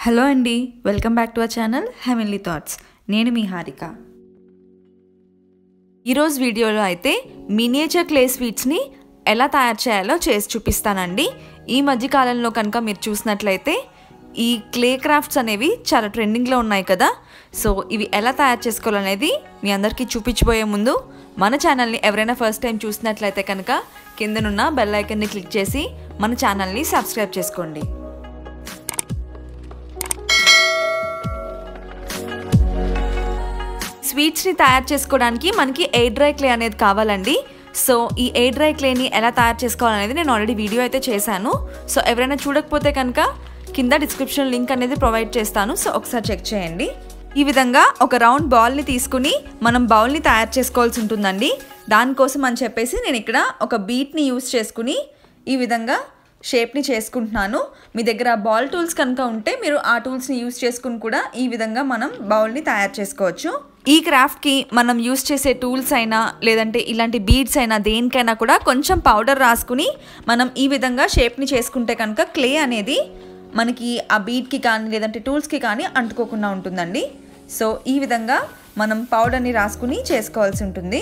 hello అండి welcome back to our channel Heavenly Thoughts నేను మీ హారిక ఈరోజు వీడియోలో అయితే మినియేచర్ క్లే స్వీట్స్ని ఎలా తయారు చేయాలో చేసి చూపిస్తానండి ఈ మధ్య కాలంలో కనుక మీరు చూసినట్లయితే ఈ క్లే క్రాఫ్ట్స్ అనేవి చాలా ట్రెండింగ్లో ఉన్నాయి కదా సో ఇవి ఎలా తయారు చేసుకోవాలనేది మీ అందరికీ చూపించబోయే ముందు మన ఛానల్ని ఎవరైనా ఫస్ట్ టైం చూసినట్లయితే కనుక కిందనున్న బెల్ ఐకన్ని క్లిక్ చేసి మన ఛానల్ని సబ్స్క్రైబ్ చేసుకోండి స్వీట్స్ని తయారు చేసుకోవడానికి మనకి ఎయిర్ డ్రై క్లే అనేది కావాలండి సో ఈ ఎయిర్ డ్రై క్లేని ఎలా తయారు చేసుకోవాలనేది నేను ఆల్రెడీ వీడియో అయితే చేశాను సో ఎవరైనా చూడకపోతే కనుక కింద డిస్క్రిప్షన్ లింక్ అనేది ప్రొవైడ్ చేస్తాను సో ఒకసారి చెక్ చేయండి ఈ విధంగా ఒక రౌండ్ బాల్ని తీసుకుని మనం బౌల్ని తయారు చేసుకోవాల్సి ఉంటుందండి దానికోసం అని చెప్పేసి నేను ఇక్కడ ఒక బీట్ని యూస్ చేసుకుని ఈ విధంగా షేప్ని చేసుకుంటున్నాను మీ దగ్గర బాల్ టూల్స్ కనుక ఉంటే మీరు ఆ టూల్స్ని యూస్ చేసుకుని కూడా ఈ విధంగా మనం బౌల్ని తయారు చేసుకోవచ్చు ఈ క్రాఫ్ట్కి మనం యూస్ చేసే టూల్స్ అయినా లేదంటే ఇలాంటి బీడ్స్ అయినా దేనికైనా కూడా కొంచెం పౌడర్ రాసుకుని మనం ఈ విధంగా షేప్ని చేసుకుంటే కనుక క్లే అనేది మనకి ఆ బీడ్కి కానీ లేదంటే టూల్స్కి కానీ అంటుకోకుండా ఉంటుందండి సో ఈ విధంగా మనం పౌడర్ని రాసుకుని చేసుకోవాల్సి ఉంటుంది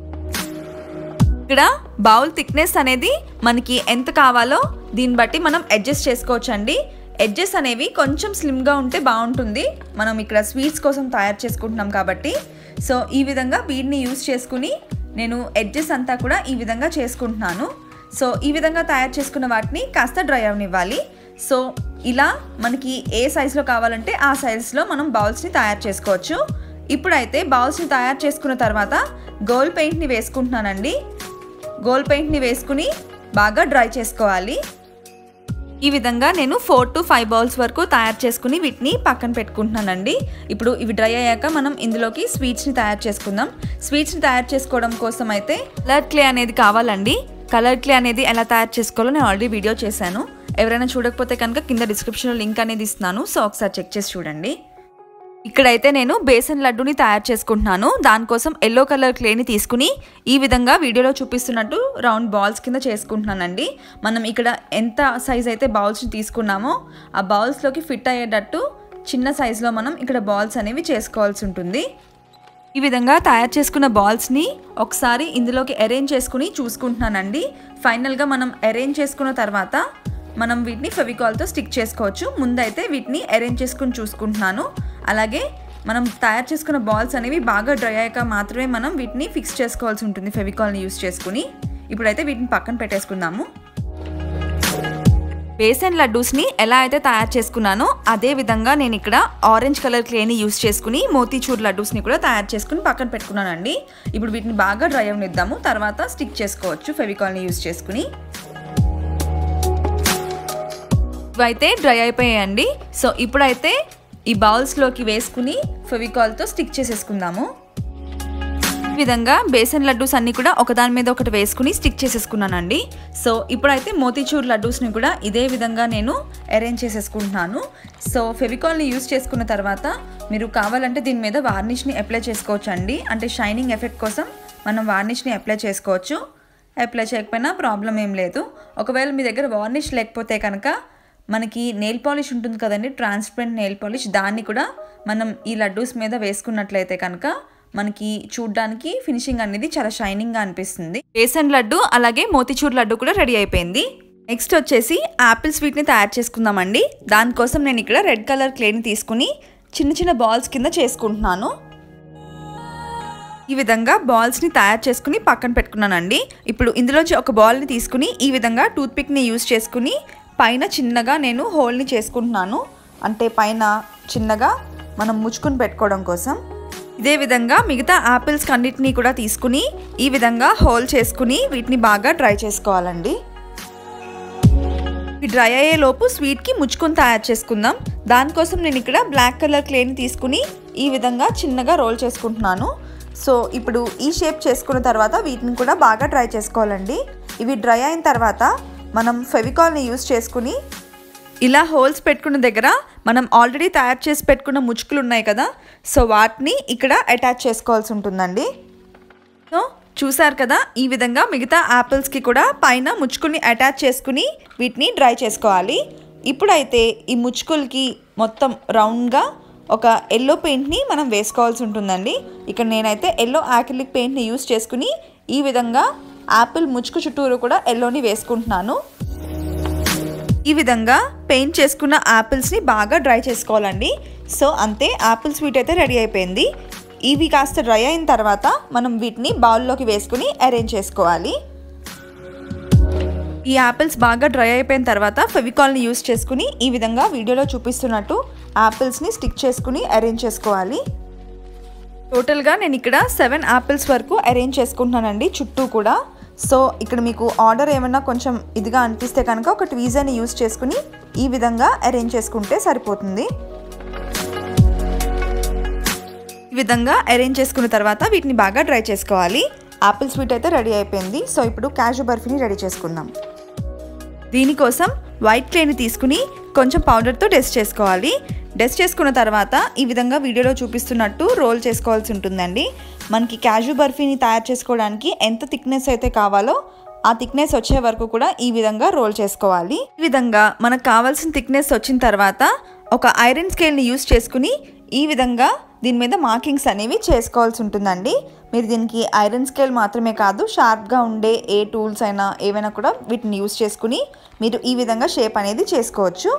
ఇక్కడ బౌల్ థిక్నెస్ అనేది మనకి ఎంత కావాలో దీన్ని బట్టి మనం అడ్జస్ట్ చేసుకోవచ్చు అండి ఎడ్జెస్ అనేవి కొంచెం స్లిమ్గా ఉంటే బాగుంటుంది మనం ఇక్కడ స్వీట్స్ కోసం తయారు చేసుకుంటున్నాం కాబట్టి సో ఈ విధంగా బీడ్ని యూస్ చేసుకుని నేను ఎడ్జెస్ అంతా కూడా ఈ విధంగా చేసుకుంటున్నాను సో ఈ విధంగా తయారు చేసుకున్న వాటిని కాస్త డ్రై అవనివ్వాలి సో ఇలా మనకి ఏ సైజులో కావాలంటే ఆ సైజులో మనం బౌల్స్ని తయారు చేసుకోవచ్చు ఇప్పుడైతే బౌల్స్ని తయారు చేసుకున్న తర్వాత గోల్డ్ పెయింట్ని వేసుకుంటున్నానండి గోల్డ్ పెయింట్ని వేసుకుని బాగా డ్రై చేసుకోవాలి ఈ విధంగా నేను ఫోర్ టు ఫైవ్ బౌల్స్ వరకు తయారు చేసుకుని వీటిని పక్కన పెట్టుకుంటున్నానండి ఇప్పుడు ఇవి డ్రై అయ్యాక మనం ఇందులోకి స్వీట్స్ని తయారు చేసుకుందాం స్వీట్స్ని తయారు చేసుకోవడం కోసం అయితే కలర్ క్లే అనేది కావాలండి కలర్ క్లే అనేది ఎలా తయారు చేసుకోవాలో నేను ఆల్రెడీ వీడియో చేశాను ఎవరైనా చూడకపోతే కనుక కింద డిస్క్రిప్షన్లో లింక్ అనేది ఇస్తున్నాను సో ఒకసారి చెక్ చేసి చూడండి ఇక్కడైతే నేను బేసన్ లడ్డుని తయారు చేసుకుంటున్నాను దానికోసం ఎల్లో కలర్ క్లేని తీసుకుని ఈ విధంగా వీడియోలో చూపిస్తున్నట్టు రౌండ్ బాల్స్ కింద చేసుకుంటున్నానండి మనం ఇక్కడ ఎంత సైజ్ అయితే బౌల్స్ని తీసుకున్నామో ఆ బౌల్స్లోకి ఫిట్ అయ్యేటట్టు చిన్న సైజులో మనం ఇక్కడ బాల్స్ అనేవి చేసుకోవాల్సి ఉంటుంది ఈ విధంగా తయారు చేసుకున్న బాల్స్ని ఒకసారి ఇందులోకి అరేంజ్ చేసుకుని చూసుకుంటున్నానండి ఫైనల్గా మనం అరేంజ్ చేసుకున్న తర్వాత మనం వీటిని ఫెవికాల్తో స్టిక్ చేసుకోవచ్చు ముందైతే వీటిని అరేంజ్ చేసుకుని చూసుకుంటున్నాను అలాగే మనం తయారు చేసుకున్న బాల్స్ అనేవి బాగా డ్రై అయ్యాక మాత్రమే మనం వీటిని ఫిక్స్ చేసుకోవాల్సి ఉంటుంది ఫెవికాల్ని యూస్ చేసుకుని ఇప్పుడైతే వీటిని పక్కన పెట్టేసుకుందాము బేసన్ లడ్డూస్ని ఎలా అయితే తయారు చేసుకున్నానో అదే విధంగా నేను ఇక్కడ ఆరెంజ్ కలర్ క్లేని యూస్ చేసుకుని మోతీచూర్ లడ్డూస్ని కూడా తయారు చేసుకుని పక్కన పెట్టుకున్నానండి ఇప్పుడు వీటిని బాగా డ్రై అవనిద్దాము తర్వాత స్టిక్ చేసుకోవచ్చు ఫెవికాల్ని యూస్ చేసుకుని ఇవైతే డ్రై అయిపోయాయండి సో ఇప్పుడైతే ఈ బౌల్స్లోకి వేసుకుని ఫెవికాల్తో స్టిక్ చేసేసుకుందాము ఈ విధంగా బేసన్ లడ్డూస్ అన్నీ కూడా ఒకదాని మీద ఒకటి వేసుకుని స్టిక్ చేసేసుకున్నానండి సో ఇప్పుడైతే మోతీచూర్ లడ్డూస్ని కూడా ఇదే విధంగా నేను అరేంజ్ చేసేసుకుంటున్నాను సో ఫెవికాల్ని యూస్ చేసుకున్న తర్వాత మీరు కావాలంటే దీని మీద వార్నిష్ని అప్లై చేసుకోవచ్చు అండి అంటే షైనింగ్ ఎఫెక్ట్ కోసం మనం వార్నిష్ని అప్లై చేసుకోవచ్చు అప్లై చేయకపోయినా ప్రాబ్లం ఏం లేదు ఒకవేళ మీ దగ్గర వార్నిష్ లేకపోతే కనుక మనకి నెయిల్ పాలిష్ ఉంటుంది కదండి ట్రాన్స్పరెంట్ నెయిల్ పాలిష్ దాన్ని కూడా మనం ఈ లడ్డూస్ మీద వేసుకున్నట్లయితే కనుక మనకి చూడ్డానికి ఫినిషింగ్ అనేది చాలా షైనింగ్గా అనిపిస్తుంది బేసన్ లడ్డు అలాగే మోతిచూర్ లడ్డు కూడా రెడీ అయిపోయింది నెక్స్ట్ వచ్చేసి యాపిల్ స్వీట్ని తయారు చేసుకుందామండి దానికోసం నేను ఇక్కడ రెడ్ కలర్ క్లేని తీసుకుని చిన్న చిన్న బాల్స్ కింద చేసుకుంటున్నాను ఈ విధంగా బాల్స్ని తయారు చేసుకుని పక్కన పెట్టుకున్నానండి ఇప్పుడు ఇందులోంచి ఒక బాల్ని తీసుకుని ఈ విధంగా టూత్పిక్ని యూస్ చేసుకుని పైన చిన్నగా నేను హోల్ని చేసుకుంటున్నాను అంటే పైన చిన్నగా మనం ముచ్చుకుని పెట్టుకోవడం కోసం ఇదే విధంగా మిగతా యాపిల్స్ అన్నిటినీ కూడా తీసుకుని ఈ విధంగా హోల్ చేసుకుని వీటిని బాగా డ్రై చేసుకోవాలండి ఇవి డ్రై అయ్యే లోపు స్వీట్కి ముచ్చుకొని తయారు చేసుకుందాం దానికోసం నేను ఇక్కడ బ్లాక్ కలర్ క్లేని తీసుకుని ఈ విధంగా చిన్నగా రోల్ చేసుకుంటున్నాను సో ఇప్పుడు ఈ షేప్ చేసుకున్న తర్వాత వీటిని కూడా బాగా డ్రై చేసుకోవాలండి ఇవి డ్రై అయిన తర్వాత మనం ఫెవికాల్ని యూస్ చేసుకుని ఇలా హోల్స్ పెట్టుకున్న దగ్గర మనం ఆల్రెడీ తయారు చేసి పెట్టుకున్న ముచ్చుకులు ఉన్నాయి కదా సో వాటిని ఇక్కడ అటాచ్ చేసుకోవాల్సి ఉంటుందండి సో చూసారు కదా ఈ విధంగా మిగతా యాపిల్స్కి కూడా పైన ముచ్చుకుని అటాచ్ చేసుకుని వీటిని డ్రై చేసుకోవాలి ఇప్పుడైతే ఈ ముచ్చుకులకి మొత్తం రౌండ్గా ఒక ఎల్లో పెయింట్ని మనం వేసుకోవాల్సి ఉంటుందండి ఇక్కడ నేనైతే ఎల్లో యాక్రిలిక్ పెయింట్ని యూస్ చేసుకుని ఈ విధంగా యాపిల్ ముచ్చుకు చుట్టూరు కూడా ఎల్లోని వేసుకుంటున్నాను ఈ విధంగా పెయింట్ చేసుకున్న యాపిల్స్ని బాగా డ్రై చేసుకోవాలండి సో అంతే యాపిల్ స్వీట్ అయితే రెడీ అయిపోయింది ఇవి కాస్త డ్రై అయిన తర్వాత మనం వీటిని బౌల్లోకి వేసుకుని అరేంజ్ చేసుకోవాలి ఈ యాపిల్స్ బాగా డ్రై అయిపోయిన తర్వాత ఫెవికాల్ని యూస్ చేసుకుని ఈ విధంగా వీడియోలో చూపిస్తున్నట్టు యాపిల్స్ని స్టిక్ చేసుకుని అరేంజ్ చేసుకోవాలి టోటల్గా నేను ఇక్కడ సెవెన్ యాపిల్స్ వరకు అరేంజ్ చేసుకుంటున్నానండి చుట్టూ కూడా సో ఇక్కడ మీకు ఆర్డర్ ఏమన్నా కొంచెం ఇదిగా అనిపిస్తే కనుక ఒక ట్వీజర్ని యూస్ చేసుకుని ఈ విధంగా అరేంజ్ చేసుకుంటే సరిపోతుంది ఈ విధంగా అరేంజ్ చేసుకున్న తర్వాత వీటిని బాగా డ్రై చేసుకోవాలి యాపిల్ స్వీట్ అయితే రెడీ అయిపోయింది సో ఇప్పుడు క్యాషు బర్ఫీని రెడీ చేసుకుందాం దీనికోసం వైట్ క్లేని తీసుకుని కొంచెం పౌడర్తో డస్ట్ చేసుకోవాలి డస్ట్ చేసుకున్న తర్వాత ఈ విధంగా వీడియోలో చూపిస్తున్నట్టు రోల్ చేసుకోవాల్సి ఉంటుందండి మనకి క్యాజు బర్ఫీని తయారు చేసుకోవడానికి ఎంత థిక్నెస్ అయితే కావాలో ఆ థిక్నెస్ వచ్చే వరకు కూడా ఈ విధంగా రోల్ చేసుకోవాలి ఈ విధంగా మనకు కావాల్సిన థిక్నెస్ వచ్చిన తర్వాత ఒక ఐరన్ స్కేల్ని యూస్ చేసుకుని ఈ విధంగా దీని మీద మార్కింగ్స్ అనేవి చేసుకోవాల్సి ఉంటుందండి మీరు దీనికి ఐరన్ స్కేల్ మాత్రమే కాదు షార్ప్గా ఉండే ఏ టూల్స్ అయినా ఏవైనా కూడా వీటిని యూస్ చేసుకుని మీరు ఈ విధంగా షేప్ అనేది చేసుకోవచ్చు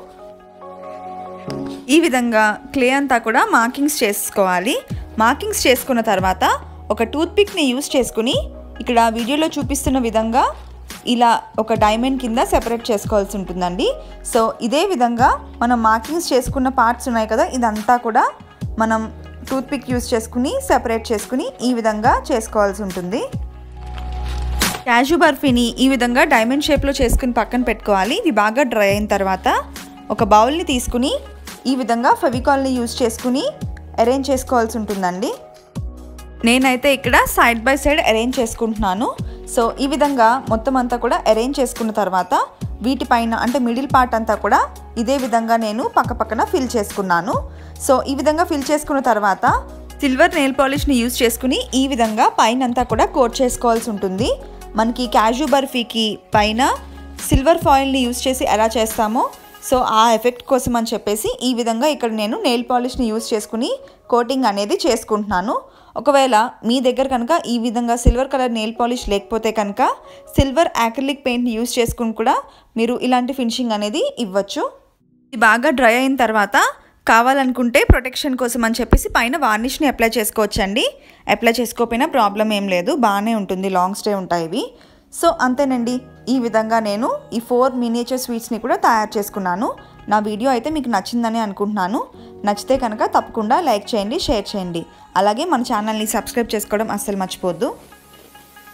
ఈ విధంగా క్లే అంతా కూడా మార్కింగ్స్ చేసుకోవాలి మార్కింగ్స్ చేసుకున్న తర్వాత ఒక టూత్ పిక్ని యూస్ చేసుకుని ఇక్కడ వీడియోలో చూపిస్తున్న విధంగా ఇలా ఒక డైమండ్ కింద సెపరేట్ చేసుకోవాల్సి ఉంటుందండి సో ఇదే విధంగా మనం మార్కింగ్స్ చేసుకున్న పార్ట్స్ ఉన్నాయి కదా ఇదంతా కూడా మనం టూత్ పిక్ యూస్ చేసుకుని సెపరేట్ చేసుకుని ఈ విధంగా చేసుకోవాల్సి ఉంటుంది క్యాషు బర్ఫీని ఈ విధంగా డైమండ్ షేప్లో చేసుకుని పక్కన పెట్టుకోవాలి ఇది బాగా డ్రై అయిన తర్వాత ఒక బౌల్ని తీసుకుని ఈ విధంగా ఫెవికాల్ని యూజ్ చేసుకుని అరేంజ్ చేసుకోవాల్సి ఉంటుందండి నేనైతే ఇక్కడ సైడ్ బై సైడ్ అరేంజ్ చేసుకుంటున్నాను సో ఈ విధంగా మొత్తం అంతా కూడా అరేంజ్ చేసుకున్న తర్వాత వీటిపైన అంటే మిడిల్ పార్ట్ అంతా కూడా ఇదే విధంగా నేను పక్క పక్కన ఫిల్ చేసుకున్నాను సో ఈ విధంగా ఫిల్ చేసుకున్న తర్వాత సిల్వర్ నెయిల్ పాలిష్ని యూజ్ చేసుకుని ఈ విధంగా పైన అంతా కూడా కోట్ చేసుకోవాల్సి ఉంటుంది మనకి క్యాజు బర్ఫీకి పైన సిల్వర్ ఫాయిల్ని యూజ్ చేసి ఎలా చేస్తామో సో ఆ ఎఫెక్ట్ కోసం అని చెప్పేసి ఈ విధంగా ఇక్కడ నేను నెయిల్ పాలిష్ని యూజ్ చేసుకుని కోటింగ్ అనేది చేసుకుంటున్నాను ఒకవేళ మీ దగ్గర కనుక ఈ విధంగా సిల్వర్ కలర్ నెయిల్ పాలిష్ లేకపోతే కనుక సిల్వర్ యాక్రిలిక్ పెయింట్ని యూజ్ చేసుకుని కూడా మీరు ఇలాంటి ఫినిషింగ్ అనేది ఇవ్వచ్చు ఇది బాగా డ్రై అయిన తర్వాత కావాలనుకుంటే ప్రొటెక్షన్ కోసం అని చెప్పేసి పైన వార్నిష్ని అప్లై చేసుకోవచ్చండి అప్లై చేసుకోకపోయినా ప్రాబ్లం ఏం లేదు బాగానే ఉంటుంది లాంగ్ స్టే ఉంటాయి ఇవి సో అంతేనండి ఈ విధంగా నేను ఈ ఫోర్ మినియేచర్ స్వీట్స్ని కూడా తయారు చేసుకున్నాను నా వీడియో అయితే మీకు నచ్చిందని అనుకుంటున్నాను నచ్చితే కనుక తప్పకుండా లైక్ చేయండి షేర్ చేయండి అలాగే మన ఛానల్ని సబ్స్క్రైబ్ చేసుకోవడం అస్సలు మర్చిపోద్దు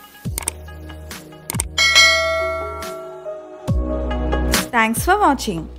థ్యాంక్స్ ఫర్ వాచింగ్